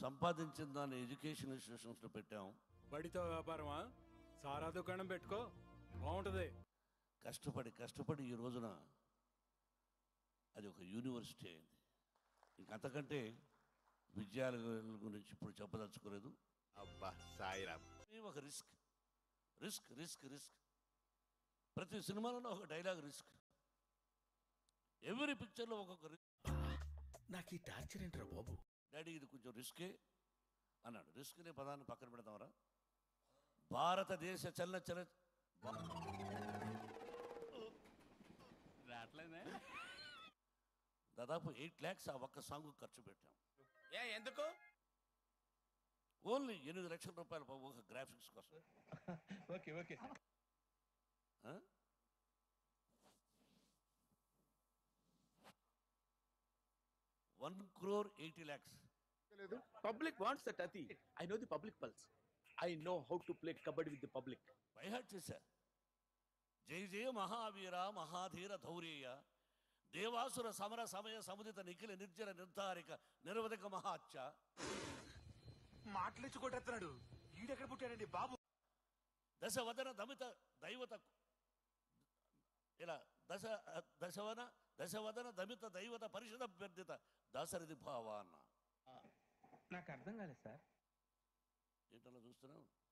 సంపాదించిన దాన్ని ఎడ్యుకేషన్ ఇన్స్టిట్యూషన్స్లో పెట్టాం బడితో వ్యాపారమా సారా దుకాణం పెట్టుకో బాగుంటది కష్టపడి కష్టపడి ఈ రోజున అది ఒక యూనివర్సిటీ అయింది ఇంకంతకంటే విద్యాలయాల గురించి ఇప్పుడు చెప్పదలుచుకోలేదు అబ్బా సాయిరామ్ మేము ఒక రిస్క్ రిస్క్ రిస్క్ రిస్క్ ప్రతి సినిమాలోనూ ఒక డైలాగ్ రిస్క్ ఎవ్రీ పిక్చర్లో ఒక్కొక్క రిస్క్ నాకు ఈ టార్చర్ ఏంట్రా బాబు డాడీ ఇది కొంచెం రిస్కే అన్నాడు రిస్క్ అనే పదాన్ని పక్కన పెడతామరా భారతదేశ చలన చల దాదాపు ఎయిట్ ల్యాక్స్ ఆ ఒక్క సాంగ్ ఖర్చు పెట్టాం ఏ ఎందుకు ఓన్లీ ఎనిమిది లక్షల రూపాయలు బాబు ఒక గ్రాఫిక్స్ కోసం okay okay one crore eighty lakhs Public wants that Ati. I know the public pulse. I know how to play kabaddi with the public. బైహాట్ చేశా జై జయ మహావీర మహాధీర ధౌర్యేయ దేవాసుర సమర సమయ సముదిత నిఖిల నిర్జన నిర్ధారిక నిరవధిక మహాత్య మాటలు కొట్టేస్తున్నాడు ఈడెక్కడ పుట్టాడండి బాబు దశవదన దమిత దైవత ఇలా దశ దశవన దశవదన దమిత దైవత పరిషద అభ్యర్థిత దాసరథి భావ అన్న నాకు అర్థం కాలేదు సార్ ఏంటలా చూస్తున్నావు